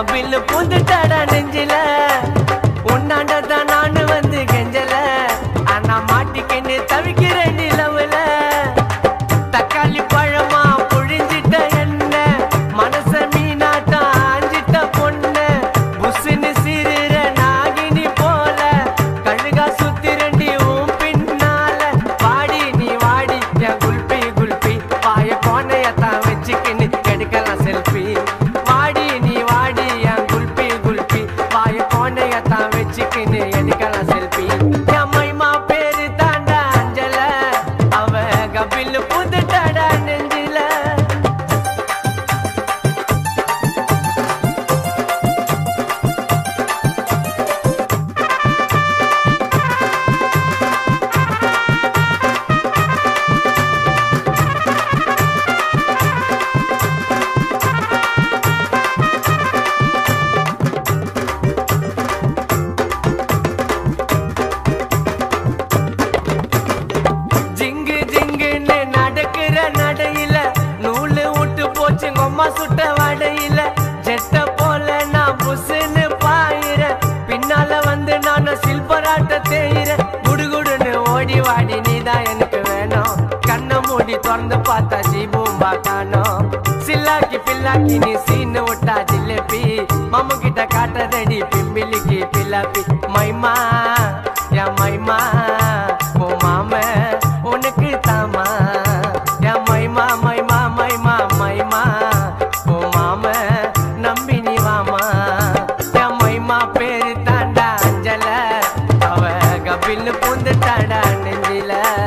கபில் புந்துட்டாடா நெஞ்சில உன்னாண்ட தான் நானு வந்து கெஞ்சல ஆனா மாட்டிக்கின்னு தவிக்கிறேன் நிலவுல தக்காளி பழமா புழிஞ்சிட்ட என்ன மனச மீனாட்டம் ஆஞ்சிட்ட பொண்ணு புசுன்னு சிறுற நாகினி போல கழுகா சுத்திரண்டி உன் பின்னால வாடி நீ வாடி என் குல்பி குல்பி வாய கோணையத்தான் வச்சுக்கின்னு எடுக்கலாம் செல்ஃபி வாடி நீ வாடி என் குல்பி குல்பி வாய கோணையத்தான் வச்சுக்கின்னு எடுக்கலாம் செல்ஃபி என் மைமா பேரு தாண்டா அஞ்சல அவ கபில் புதுட்டாடா நெஞ்சில ஜிங்கு ஜிங்குன்னு நடக்கிற நடையில நூலு விட்டு போச்சு கொம்மா சுட்ட வடையில ஜெட்ட போல நான் புசுன்னு பாயிர பின்னால வந்து நான் சில்பராட்ட தேயிற குடுகுடுன்னு ஓடி வாடி நீதான் எனக்கு வேணும் கண்ணை மூடி திறந்து பார்த்தா ஜீபூம்பா காணோம் சில்லாக்கி பில்லாக்கி நீ சீனு விட்டா ஜிலேபி மாமு கிட்ட காட்டுறடி பிம்பிலிக்கு பில்லாப்பி மைமா என் மைமா ஓ மாம உனக்கு தாமா என் மைமா மைமா மைமா மைமா ஓ மாம நம்பி நீ வாமா என் மைமா பேரு தாண்டா அஞ்சல அவ கபில் பூந்துட்டாடா நெஞ்சில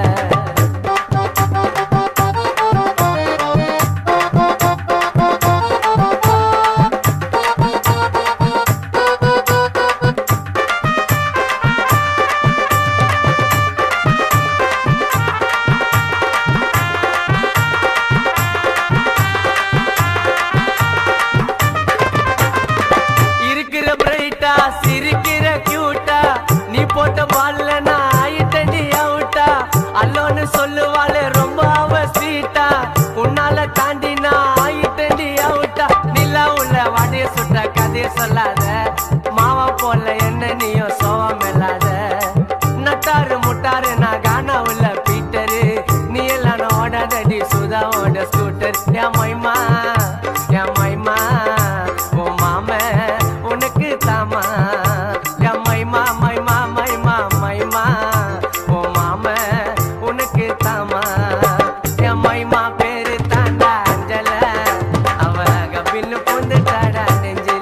இருக்கிற பிரைட்டா சிரிக்கிற கியூட்டா நீ போட்ட பால்ல நான் ஆயிட்டண்டி அவுட்டா அல்லோன்னு சொல்லுவாளே ரொம்ப அவ ஸ்வீட்டா உன்னால தாண்டி நான் ஆயிட்டண்டி அவுட்டா நிலா உள்ள வடைய சுட்ட கதைய சொல்லாத மாவா போல என்ன நீயும் சோவம் மெல்லாத நட்டாரு முட்டாரு நான் கானா உள்ள பீட்டரு நீ எல்லாம் ஓடாதடி சுதாவோட ஸ்கூட்டர் என் மைமா என் மைமா ஓ மாம உனக்கு தாமா என் மைமா மைமா மைமா மைமா ஓ மாம உனக்கு தாமா என் மைமா பேரு தாண்டா அஞ்சல அவ கபில் புந்துட்டாடா நெஞ்சில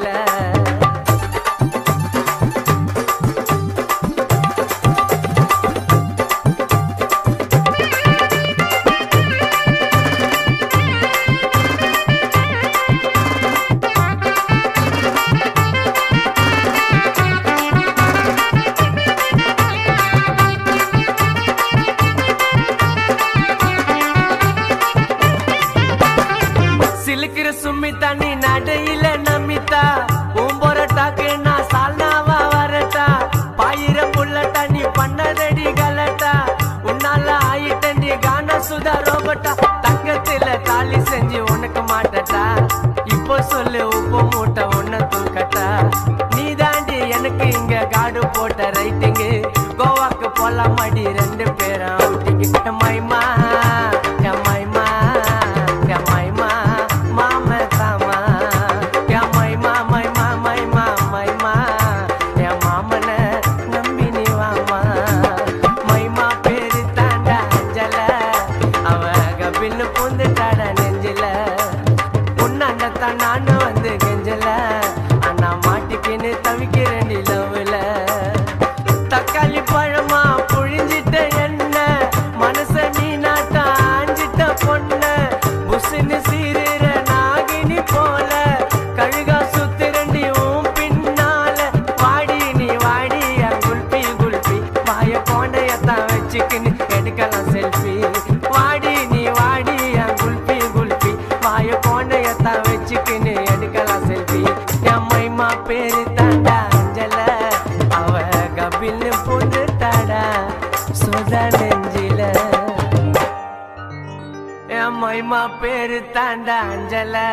சிலுக்கிற சும்மி தண்ணி நடையில நமித்தா உம்பொரட்டாக்கு நான் சால்னாவா வரட்டா பாயிர புள்ள தண்ணி பண்ணதடி கலட்டா உன்னால ஆயிட்டண்டி கான சுதா ரோபட்டா தங்கத்துல தாலி செஞ்சு உனக்கு மாட்டட்டா இப்போ சொல்லு உப்பு மூட்டை உன்ன தூக்கட்டா நீ தாண்டி எனக்கு இங்க காடு போட்ட ரைட்டிங்கு கோவாக்கு போலாம் அடி ரெண்டு பேரும் அவுட்டிங்க மைமா என் மைமா என் மைமா மாம தாமா என் மைமா மைமா மைமா மைமா என் மாமன நம்பி நீ வாமா மைமா பேரு தாண்டா அஞ்சல அவ கபில் பூந்துட்டாட நெஞ்சில உன்னாண்டத்தான் நானும் வந்து கெஞ்சல ஆனா மாட்டிக்கின்னு தவிக்கிறேன் நிலவுல தக்காளி பழமா புழிஞ்சிட்ட என்ன மனச நீ நாட்டம் ஆஞ்சிட்ட பொண்ண புசுன்னு சீருற நாகினி போல கழுகா சுத்திரண்டி உன் பின்னால வாடி நீ வாடி என் குல்பி குல்பி வாய கோண்டையத்தான் வச்சுக்கின்னு எடுக்கலாம் செல்ஃபி வாடி நீ வாடி என் குல்பி குல்பி வாய கோண்டையத்தான் வச்சுக்கின்னு எடுக்கலாம் செல்ஃபி என் மைமா பேரு தாண்டா அஞ்சல அவ கபில் பொண்ணு தாடா சுதா நெஞ்சில என் மைமா பேரு தாண்டா அஞ்சல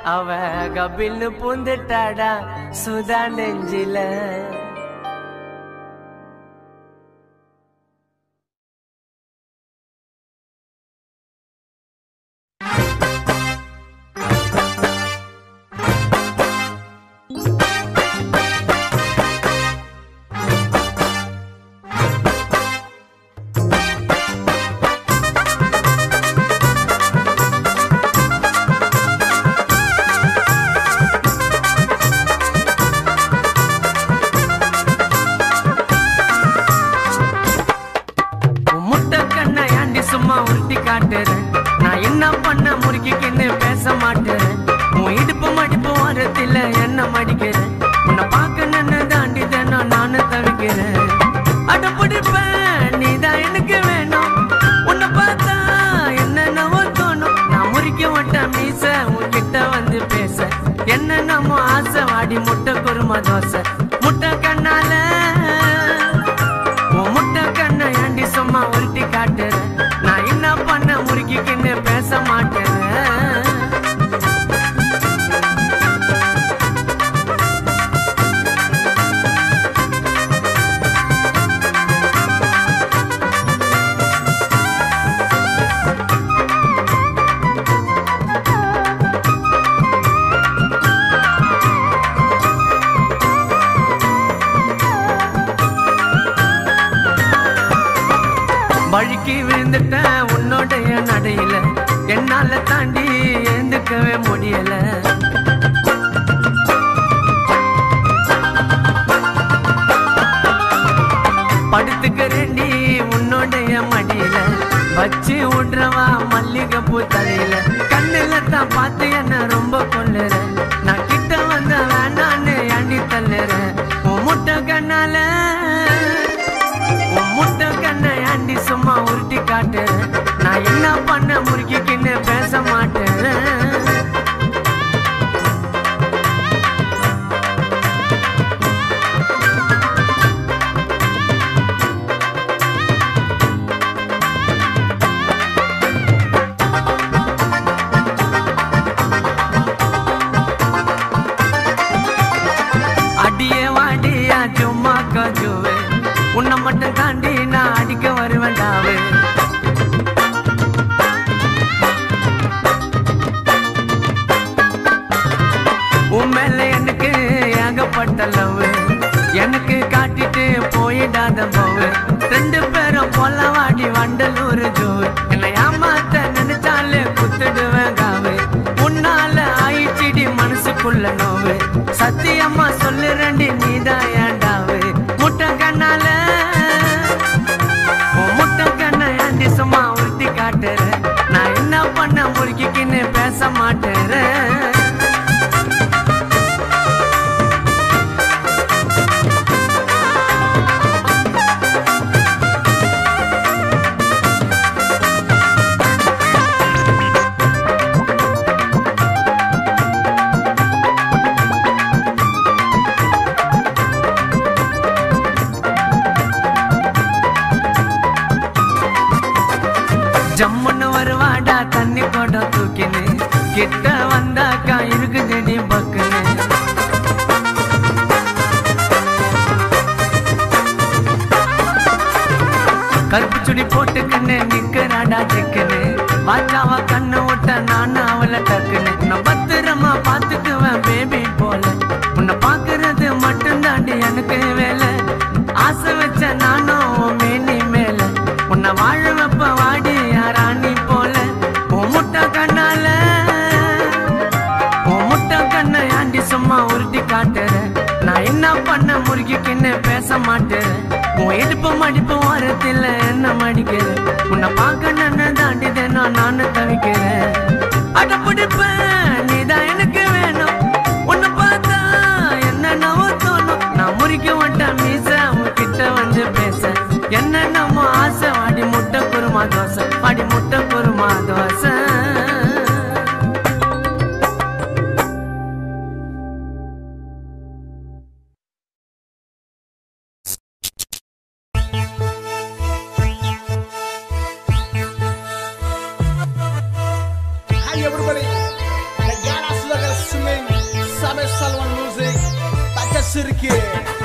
அவ கபில்னு பூந்துட்டாடா சுதா நெஞ்சில உன் முட்டை கண்ணை ஏண்டி சும்மா உருட்டி காட்டுறேன் நான் என்ன பண்ண முறுக்கிக்கின்னு பேச மாட்டேன் உன் இடுப்பு மடிப்பு வாரத்தில் என்ன மடிக்கிறேன் உன்னை பார்க்க நின்று தாண்டி தினம் நானும் தவிக்கிறேன் அடப்பிடிப்பேன் நீதான் எனக்கு வேணும் உன்னை பார்த்தா என்னென்னவோ தோணும் நான் முறிக்க மாட்டேன் மீச உன்கிட்ட வந்து பேச என்னென்னமோ ஆசை வாடி முட்டை குருமா தோசை முட்டை கண்ணால உன் முட்டை கண்ணை ஏண்டி சும்மா உருட்டி காட்டுறேன் நான் என்ன பண்ண முறுக்கிக்கின்னு பேச மாட்டேன் வழுக்கி விழுந்துட்டேன் உன்னோடைய நடையில என்னால தாண்டி எழுந்துக்கவே முடியல படுத்துக்கிறேன்டி உன்னோடைய மடியில வச்சு விடுறவா மல்லிகைப்பூ தலையில கண்ணுல தான் பார்த்து என்ன ரொம்ப கொள்ளுற நான் கிட்ட வந்த வேண்டான்னு அண்டி தள்ளுறேன் உன் முட்டை கண்ணால உன் முட்டை கண்ணை ஆண்டி சும்மா உருட்டி காட்டுறேன் நான் என்ன பண்ண முறுக்கிக்கின்னு பேச மாட்டேன் அடியே வாடியா சும்மா கஜுவே உன்னை மட்டும் தாண்டி நான் அடிக்க வருவேன்டாவே உன் மேல எனக்கு ஏகப்பட்ட லவ் எனக்கு காட்டிட்டு போயிடாத போவு ரெண்டு பேரும் பொல்லவாடி வண்டலூர் ஜோவு என்னை ஏமாத்த நினைச்சாலே குத்துடுவேன் காவு உன்னால ஆயிடுச்சிடி மனசுக்குள்ள நோவு சத்தியம்மா சொல்லுறேன்டி நீதான் ஏண்டாவு முட்டை கண்ணால உன் முட்டை கண்ணை ஏண்டி சும்மா உருட்டி காட்டுறேன் நான் என்ன பண்ண முறுக்கிக்கின்னு பேச மாட்டேறேன் ஜம்முன்னு வருவாடா தண்ணி போட தூக்கின்னு கிட்ட வந்தாக்கா இருக்குதுடி பக்குன்னு கருப்பு சுடி போட்டுக்கின்னு நிக்கிறாடா செக்குன்னு வாச்சாவா கண்ணு விட்ட நானும் அவளை டக்குன்னு உன்னை பத்திரமா பார்த்துக்குவேன் பேபி போல உன்னை பார்க்கறது மட்டும் தாண்டி எனக்கு வேலை ஆசை வச்ச நானும் உன் மேனி மேல உன்னை வாழ வைப்ப வாடி யாராணி போல உன் முட்டை கண்ணால உன் முட்டை கண்ணை ஆண்டி சும்மா உருட்டி காட்டுறேன் நான் என்ன பண்ண முறுக்கிக்கின்னு பேச மாட்டேன் உன் இடுப்பு மடிப்பு ஓரத்தில் என்ன மடிக்கிறேன் உன்னை பார்க்க நான் தாண்டி தினம் நானும் தவிக்கிறேன் அட பிடிப்பேன் நீதான் எனக்கு வேணும் உன்னை பார்த்தா என்னென்னவோ தோணும் நான் முறிக்க மாட்டேன் மீச உன்கிட்ட வந்து பேச என்னென்னமோ ஆசை வாடி முட்டை குருமா தோசை வாடி முட்டை kurma dosa Hi everybody, Sabe Salwan Music Baca Sirki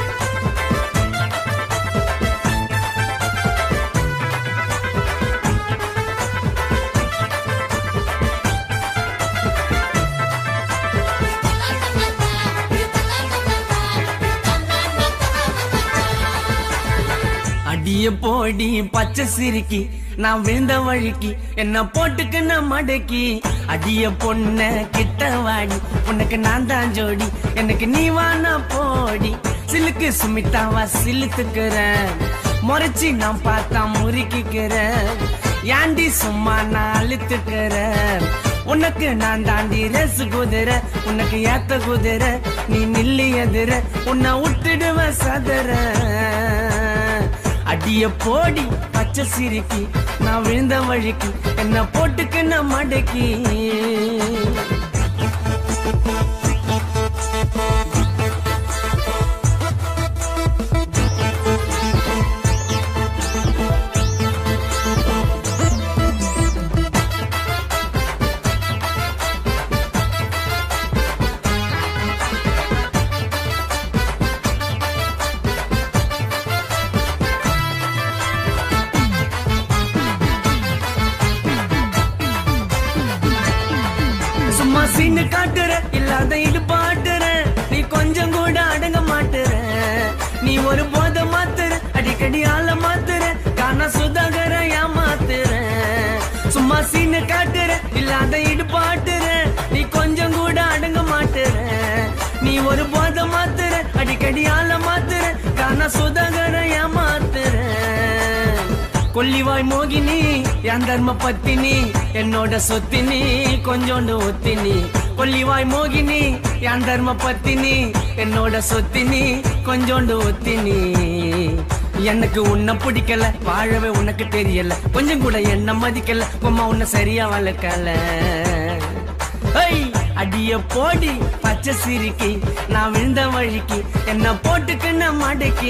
அடிய போடி பச்சை சிரிக்கி நான் விழுந்த வழிக்கு என்ன போட்டுக்கு நான் மடக்கி அடிய பொண்ண கிட்ட வாடி உனக்கு நான் தான் ஜோடி எனக்கு நீ வானா போடி சிலுக்கு சுமித்தாவா சிலுத்துக்கிறேன் முறைச்சி நான் பார்த்தா முறுக்கிக்கிறேன் ஏண்டி சும்மா நான் அழுத்துக்கிறேன் உனக்கு நான் தாண்டி ரசு குதிரை உனக்கு ஏத்த குதிரை நீ நில்லி எதிர உன்னை விட்டுடுவ சதுர அடிய போடி பச்சை சிரிக்கி நான் விழுந்த வழிக்கு என்ன போட்டுக்கு நான் மடக்கி சும்மா சீனு காட்டுற இல்லாத இடுபாட்டுற நீ கொஞ்சம் கூட அடங்க மாட்டுற நீ ஒரு போத மாத்துற அடிக்கடி ஆள மாத்துற காண சுதாகர ஏமாத்துற சும்மா சீனு காட்டுற இல்லாத இடுபாட்டுற நீ கொஞ்சம் கூட அடங்க மாட்டுற நீ ஒரு போத மாத்துற அடிக்கடி ஆள மாத்துற காண சுதாகர ஏமாத்துற கொல்லிவாய் மோகினி என் தர்ம பத்தினி என்னோட சொத்தினி கொஞ்சோண்டு ஒத்தினி கொல்லிவாய் மோகினி என் தர்ம பத்தினி என்னோட சொத்தினி கொஞ்சோண்டு ஒத்தினி எனக்கு உன்னை பிடிக்கல வாழவே உனக்கு தெரியல கொஞ்சம் கூட என்ன மதிக்கல உம்மா உன்னை சரியா வளர்க்கல ஐய், அடிய போடி பச்சை சிரிக்கி நான் விழுந்த வழிக்கு என்ன போட்டுக்கு நான் மடக்கி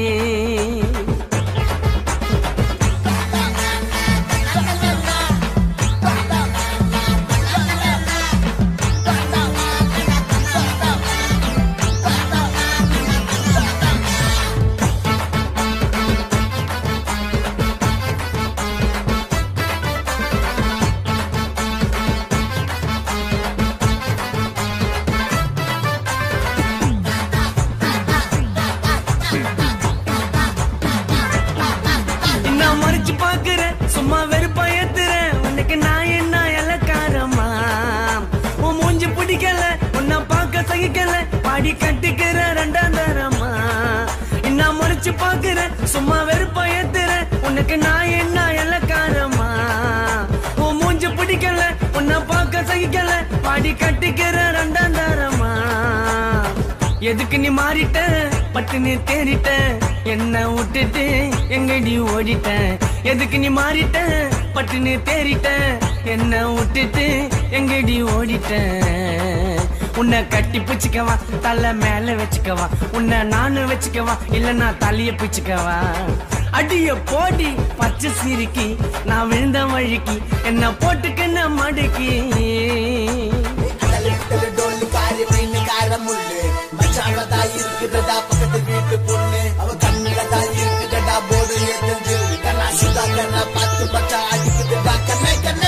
நான் மறைச்சு பாக்குறேன் சும்மா வெறுப்பா ஏத்துறேன் உனக்கு நான் என்ன இலக்காரமா உன் மூஞ்சி பிடிக்கல உன்னை பார்க்க சகிக்கல பாடி கட்டிக்கிற ரெண்டாம் தரமா நான் மறைச்சு பாக்குறேன் சும்மா வெறுப்பா ஏத்துறேன் உனக்கு நான் என்ன இலக்காரமா உன் மூஞ்சி பிடிக்கல உன்னை பார்க்க சகிக்கல பாடி கட்டிக்கிற ரெண்டாம் தரமா எதுக்கு நீ மாறிட்ட பட்டு நீ தேறிட்ட என்ன விட்டுட்டு எங்கடி ஓடிட்ட எதுக்கு நீ மாறிட்ட பட்டு நீ தேறிட்ட என்ன விட்டுட்டு எங்கடி ஓடிட்ட உன்னை கட்டி பிச்சுக்கவா தலை மேல வச்சுக்கவா உன்னை நானு வச்சுக்கவா இல்ல நான் தலைய பிச்சுக்கவா அடிய போடி பச்சை சிரிக்கி நான் விழுந்த வழிக்கு என்ன போட்டுக்க நான் மடக்கி கடலுக்கு டோல் காரி மீன் கார முள்ளு மச்சான தான் இருக்குதடா பக்கத்து வீட்டு பொண்ணு அவ கண்ணுல தான் இருக்குதடா போடு எடுத்து கண்ணா சுதா கண்ணா பார்த்து பச்சா அடிக்குதுடா கண்ணை கண்ணை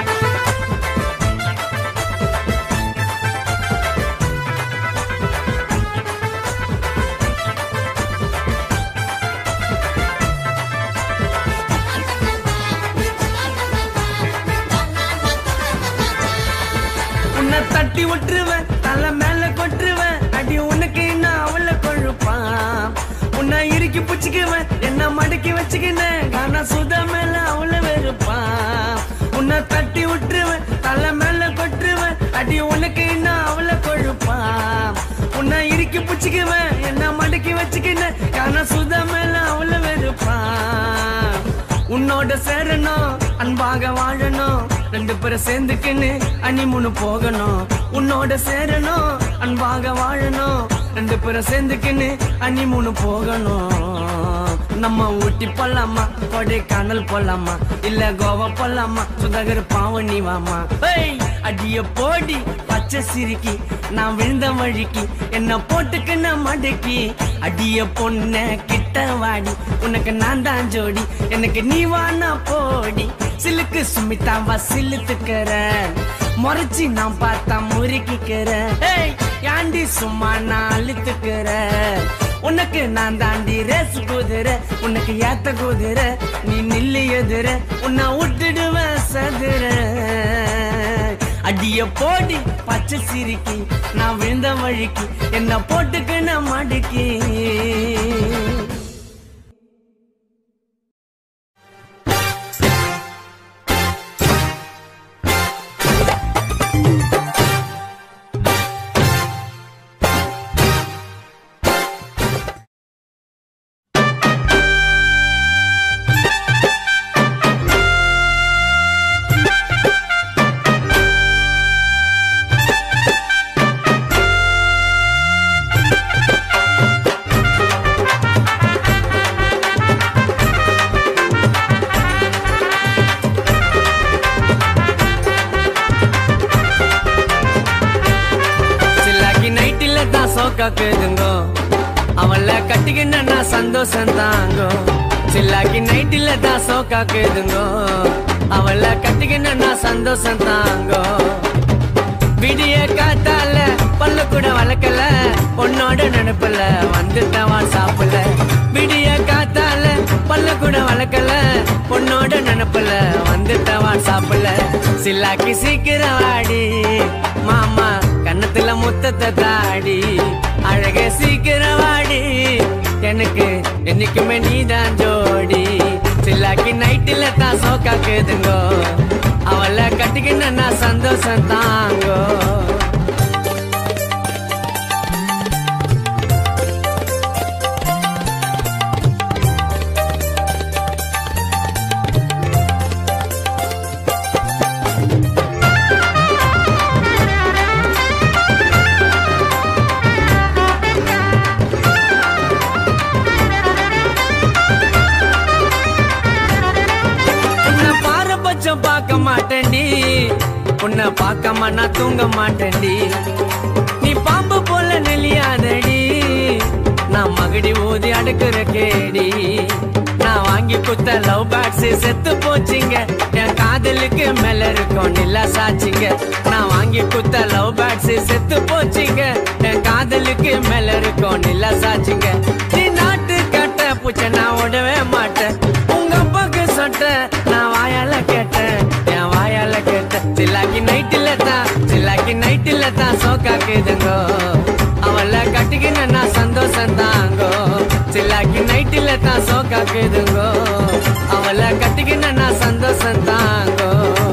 உன்னை தட்டி விட்டுருவேன் தலை மேல கொட்டுருவேன் அடி உனக்கு நான் அவளை கொழுப்பான் உன்னை இறுக்கி பிடிச்சிக்குவேன் என்ன மடக்கி வச்சுக்கினேன் காணா சுத மேல அவளை வெறுப்பான் உன்னை தட்டி விட்டுருவேன் தலை மேல கொட்டுருவேன் அடி உனக்கு நான் அவளை கொழுப்பான் உன்னை இறுக்கி பிடிச்சிக்குவேன் என்ன மடக்கி வச்சுக்கினேன் காணா சுத மேல அவளை வெறுப்பான் உன்னோட சேரணும் அன்பாக வாழணும் ரெண்டு பேரும் சேர்ந்துக்கின்னு அனிமுனு போகணும் உன்னோட சேரணும் அன்பாக வாழணும் ரெண்டு பேரும் சேர்ந்துக்கின்னு அனிமுனு போகணும் நம்ம ஊட்டி போலாமா கொடைக்கானல் போலாமா இல்ல கோவா போலாமா சுதாகர் பாவனி வாமா ஏய் அடிய போடி பச்சை சிரிக்கி நான் விழுந்த வழிக்கு என்ன போட்டுக்கின மடக்கி அடிய பொண்ண கிட்ட வாடி உனக்கு நான் தான் ஜோடி எனக்கு நீ வானா போடி சிலுக்கு சுமிதாவா சிலுத்துக்கிற முறைச்சி நான் பார்த்தா முறுக்கிக்கிற ஏய் யாண்டி சும்மா நான் அழுத்துக்கிற உனக்கு நான் தாண்டி ரேஸ் குதிரை உனக்கு ஏத்த குதிரை நீ நில்லு எதிர உன்னை விட்டுடுவேன் சதுர அடிய போடி பச்சை சிரிக்கி நான் விழுந்த வழிக்கு என்ன போட்டுக்கு நான் மடுக்கி சில்லாக்கி நைட்டில் தான் சோக்காக்குதுங்கோ அவள கட்டிக்கின நான் சந்தோஷம் தாங்கோ சில்லாக்கி நைட்டில் தான் சோக்காக்குதுங்கோ அவள கட்டிக்கின நான் சந்தோஷம் தாங்கோ விடிய காத்தால பல்ல கூட வளர்க்கல பொண்ணோட நினைப்புல வந்துட்டேன் வாட்ஸ்அப்ல விடிய காத்தால பல்ல கூட வளர்க்கல பொண்ணோட நினைப்புல வந்துட்டேன் வாட்ஸ்அப்ல சில்லாக்கி சீக்கிரம் வாடி மாமா கன்னத்துல முத்தத்தை தாடி அழக சீக்கிரம் வாடி எனக்கு என்னைக்குமே நீதான் ஜோடி சில்லாக்கி நைட்டில் தான் சோக்காக்குதுங்கோ அவளை கட்டிக்கின நான் சந்தோஷம் தாங்கோ உன்னை பாரபட்சம் பார்க்க மாட்டேன்டி உன்னை பார்க்காம நான் தூங்க மாட்டேன்டி நீ பாம்பு போல நெளியாதடி நான் மகடி ஊதி அடுக்குற கேடி நான் வாங்கி குத்த லவ் பேட்ஸ் செத்து போச்சுங்க என் காதலுக்கு மேல இருக்கும் நிலா சாச்சிங்க நான் வாங்கி குத்த லவ் பேட்ஸ் செத்து போச்சுங்க என் காதலுக்கு மேல இருக்கும் நிலா சாச்சிங்க நீ நாட்டு கட்ட பூச்ச நான் விடவே மாட்டேன் உங்க அப்பாக்கு சொட்ட நான் வாயால கேட்டேன் என் வாயால கேட்டேன் சில்லாக்கி நைட்டில் தான் சில்லாக்கி நைட்டில் தான் சோக்காக்குதுங்கோ அவளை கட்டிக்கின நான் சந்தோஷம் தாங்கோ சில்லாக்கி நைட்டில் தான் சோக்காக்குதுங்கோ அவளை கட்டிக்கின நான் சந்தோஷம் தாங்கோ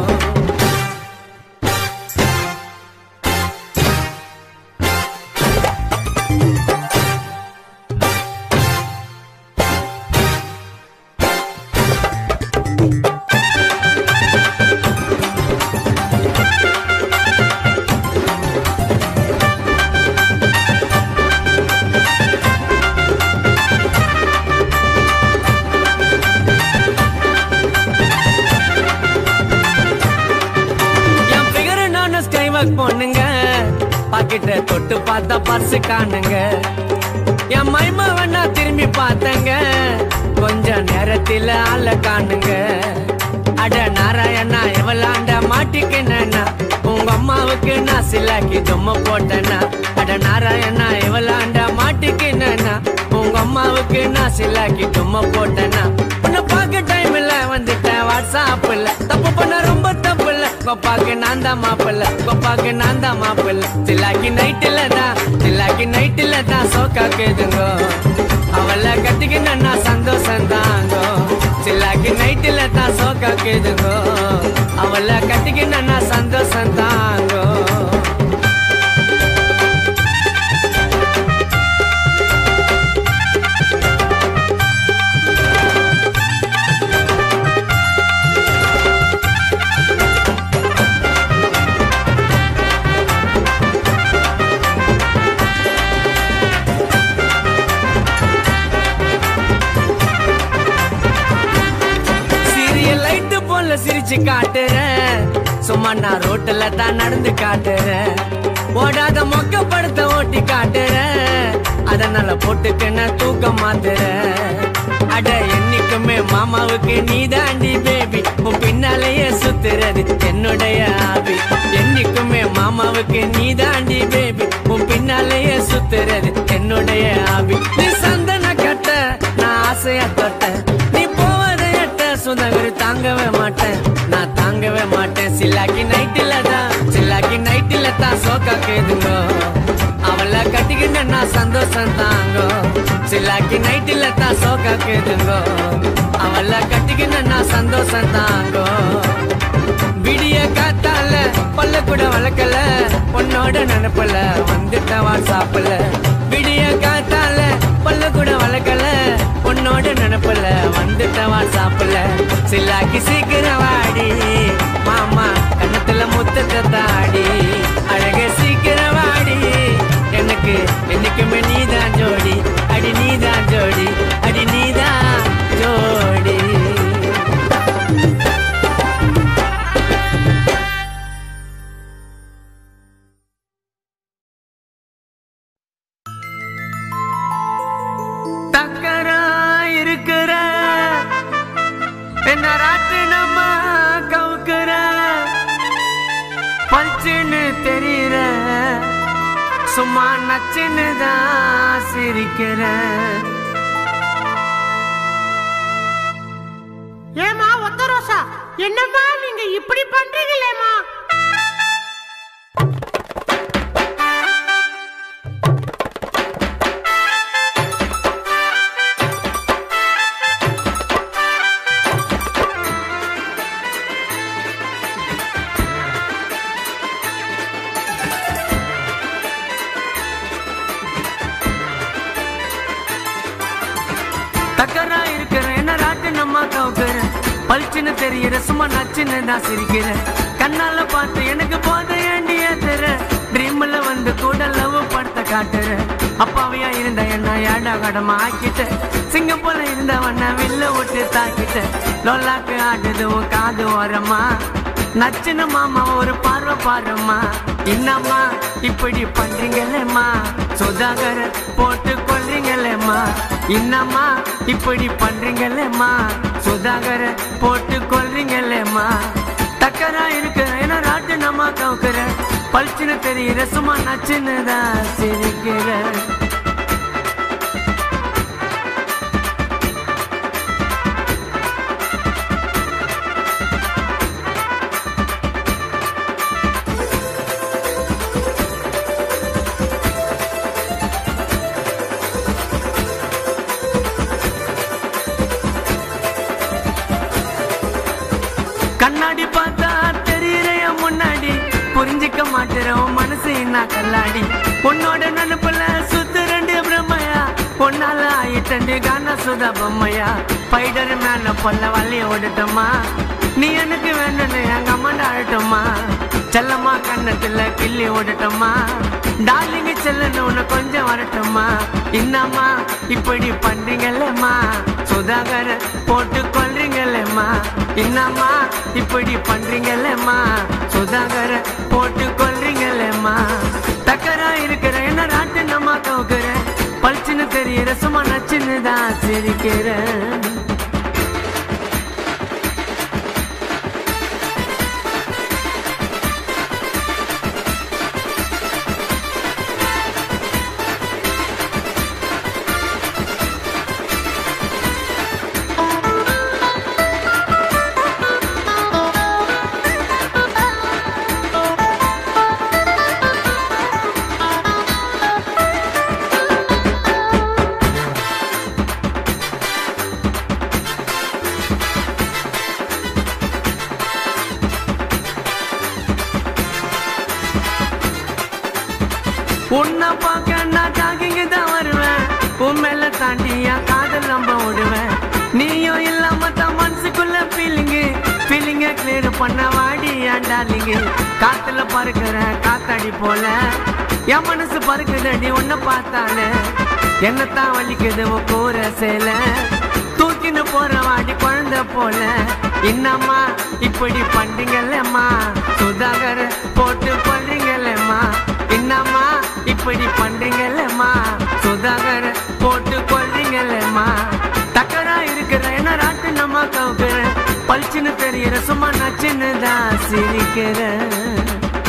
என் ஃபிகர் நானும் ஸ்கை வாக் பொண்ணுங்க பாக்கெட்ட தொட்டு பார்த்தா பர்ஸ் காணுங்க என் மைம வேணா திரும்பி பார்த்தங்க கொஞ்ச நேரத்துல ஆள காணுங்க அட நாராயணா எவளாண்ட மாட்டிக்கினா உங்க அம்மாவுக்கு நான் சிலாக்கி தொம்ம போட்டேனா அட நாராயணா எவளாண்ட மாட்டிக்கினா உங்க அம்மாவுக்கு நான் சிலாக்கி தொம்ம போட்டேனா உன்னை பார்க்க டைம் இல்ல வந்துட்டேன் வாட்ஸ்அப்ல தப்பு பண்ண ரொம்ப தப்பு இல்ல கொப்பாக்கு நான் தான் மாப்பிள்ள கொப்பாக்கு நான் தான் மாப்பிள்ள சில்லாக்கி நைட்டில் தான் சில்லாக்கி நைட்டில் தான் சோக்காக்குதுங்கோ அவளை கட்டிக்கின நான் சந்தோஷம் தாங்கோ சில்லாக்கி நைட்டில் தான் சோக்காக்குதுங்கோ அவளை கட்டிக்கின நான் சந்தோஷம் தாங்கோ சீரியல் லைட்டு போல சிரிச்சு காட்டுறேன் சும்மா நான் ரோட்டுல தான் நடந்து காட்டுறேன் ஓடாத மொக்க படத்தை ஓட்டி காட்டுறேன் அதனால போட்டுக்கின தூக்கம் மாத்துறேன் அட என்னைக்குமே மாமாவுக்கு நீ தாண்டி பேபி உன் பின்னாலேயே சுத்துறது என்னுடைய ஆபி என்னைக்குமே மாமாவுக்கு நீ தாண்டி பேபி உன் பின்னாலேயே சுத்துறது என்னுடைய ஆபி நீ சந்தன கட்ட நான் ஆசையா தொட்ட நீ போவதை எட்ட சுதகர் தாங்கவே மாட்டேன் நான் தாங்கவே மாட்டேன் சில்லாக்கி நைட்டில தான் சில்லாக்கி நைட்டில தான் சோக்கா கேதுங்கோ அவளை கட்டிக்கிட்டு நான் சந்தோஷம் தாங்கோ சில்லாக்கி நைட்டில தான் சோக்கா கேதுங்கோ அவளை கட்டிக்கிட்டு நான் சந்தோஷம் தாங்கோ விடிய காத்தால பல்ல கூட வளர்க்கல உன்னோட நினைப்பல வந்துட்ட வாட்ஸ்அப்ல விடிய காத்தால பல்ல கூட வளர்க்கல உன்னோட நினைப்பல வந்துட்ட வாட்ஸ்அப்ல சில்லாக்கி சீக்கிரம் வாடி மாமா கண்ணத்துல முத்தத்தை தாடி அழக சீக்கிரம் வாடி எனக்கு என்னைக்குமே நீதான் ஜோடி அடி நீதான் ஜோடி அடி நீதான் ஜோடி டக்கரா இருக்கிற என்ன ராத்து நம்ம கவுக்குற பல்ச்சுன்னு தெரியுற சும்மா நச்சுன்னு தான் சிரிக்கிற ஏமா ஒத்த ரோசா என்னம்மா நீங்க இப்படி பண்றீங்களேம்மா டக்கரா இருக்கிற என்ன ராட்டு நம்ம கவுக்குற பளிச்சுன்னு தெரியுற சும்மா நச்சுன்னு தான் சிரிக்கிற கண்ணால பார்த்து எனக்கு போத ஏண்டி ஏத்துற ட்ரீம்ல வந்து கூட லவ் படத்தை காட்டுற அப்பாவியா இருந்த என்ன ஏடா கடமா ஆக்கிட்ட சிங்கம் போல இருந்தவன வில்ல விட்டு தாக்கிட்ட லோலாக்கு ஆடுது உன் காது ஓரமா நச்சுன்னு மாமா ஒரு பார்வை பாருமா என்னம்மா இப்படி பண்றீங்களேம்மா சுதாகர போட்டு கொள்றீங்களேம்மா என்னம்மா இப்படி பண்றீங்களேம்மா சுதாகர போட்டு கொள்றீங்களேம்மா டக்கரா இருக்கிற ஏன்னா ராட்டு நம்ம கவுக்குற பளிச்சுன்னு தெரியுற சும்மா நச்சுன்னு தான் சிரிக்கிற கண்ணாடி பார்த்தா தெரியுற என் முன்னாடி புரிஞ்சிக்க மாட்டேறோம் மனசு என்ன கல்லாடி உன்னோட நினைப்புல சுத்து ரெண்டு பிரம்மையா பொன்னால ஆயிட்டண்டு கான சுதா பொம்மையா பைடர் மேல பொல்ல வள்ளி ஓடட்டுமா நீ எனக்கு வேணும்னு எங்க அம்மாண்ட அழட்டுமா செல்லம்மா கண்ணத்துல கிள்ளி ஓடட்டுமா டார்லிங்க செல்லன்னு உன்னை கொஞ்சம் வரட்டுமா என்னம்மா இப்படி பண்றீங்களேம்மா சுதாகர போட்டு கொள்றீங்களேம்மா என்னம்மா இப்படி பண்றீங்களேம்மா சுதாகர போட்டு கொள்றீங்களேம்மா டக்கரா இருக்கிற என்ன ராட்டு நம்ம கவுக்குற பளிச்சுன்னு தெரியுற சும்மா நச்சுன்னு தான் சிரிக்கிறேன் உன்னை பார்க்க நான் ஜாகிங்க தான் வருவேன் உன் மேல தாண்டி என் காதல் நம்ப விடுவேன் நீயும் இல்லாம தான் மனசுக்குள்ள ஃபீலிங்கு ஃபீலிங்க கிளியர் பண்ண வாடி என் டார்லிங்கு காத்துல பறக்கிற காத்தாடி போல என் மனசு பறக்குதடி உன்னை பார்த்தாலே என்னத்தான் வலிக்குது உன் கூற சேல தூக்கி பழிச்சுன்னு போற வாடி குழந்தை போல என்னம்மா இப்படி பண்றீங்கல்லம்மா சுதாகர் போட்டு கொள்றீங்கல்லம்மா என்னம்மா இப்படி பண்றீங்கல்லம்மா சுதாகர் போட்டு கொள்றீங்கல்லம்மா தக்கரா இருக்கிற என்ன ராட்டு நம்ம கவுக்குற பளிச்சுன்னு தெரியற சும்மா நச்சுன்னு தான் சிரிக்கிறேன்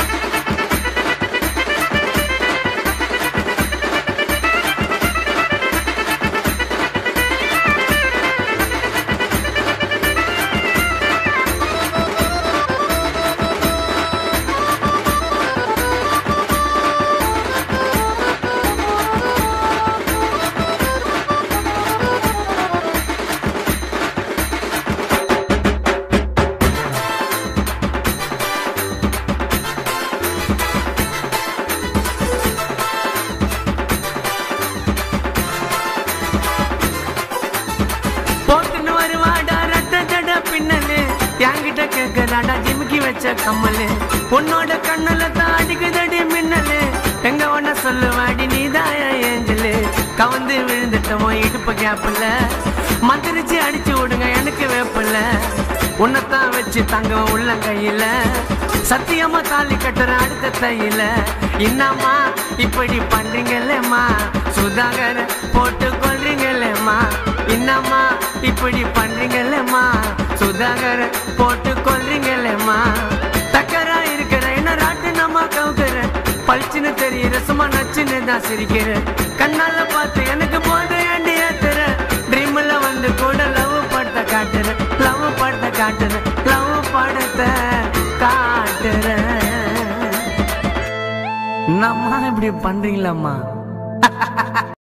போட்டுன்னு வருவாடா ரத்த ஜட பின்னலு என்கிட்ட கேக்குறாடா ஜிமுக்கி வச்ச கம்மலு உன்னோட கண்ணுல தான் அடிக்குதடி மின்னலு எங்க ஒன்ன சொல்லுவாடி நீதான் என் ஏஞ்சலு கவந்து விழுந்துட்டோம் இடுப்பு கேப்பில் மந்திரிச்சு அடிச்சு விடுங்க எனக்கு வேப்பில்ல உன்னைத்தான் வச்சு தங்க உள்ளங்கையில சத்தியமா தாலி கட்டுற அடுத்த தையில என்னம்மா இப்படி பண்றீங்கல்லம்மா சுதாகர் போட்டு கொள்றீங்கல்லம்மா என்னம்மா இப்படி பண்றீங்கல்லம்மா சுதாகர் போட்டு கொள்றீங்கல்லம்மா தக்கரா இருக்கிற என்ன ராட்டு நம்ம கவுக்குற பளிச்சுன்னு தெரியற சும்மா நச்சுன்னு தான் சிரிக்கிற கண்ணால பார்த்து எனக்கு போத ஏண்டி ஏத்துற ட்ரீம்ல வந்து கூட லவ் படத்தை காட்டுற லவ் படத்தை காட்டுற லவ் படத்தை காட்டுற நம்ம இப்படி பண்றீங்களாம்மா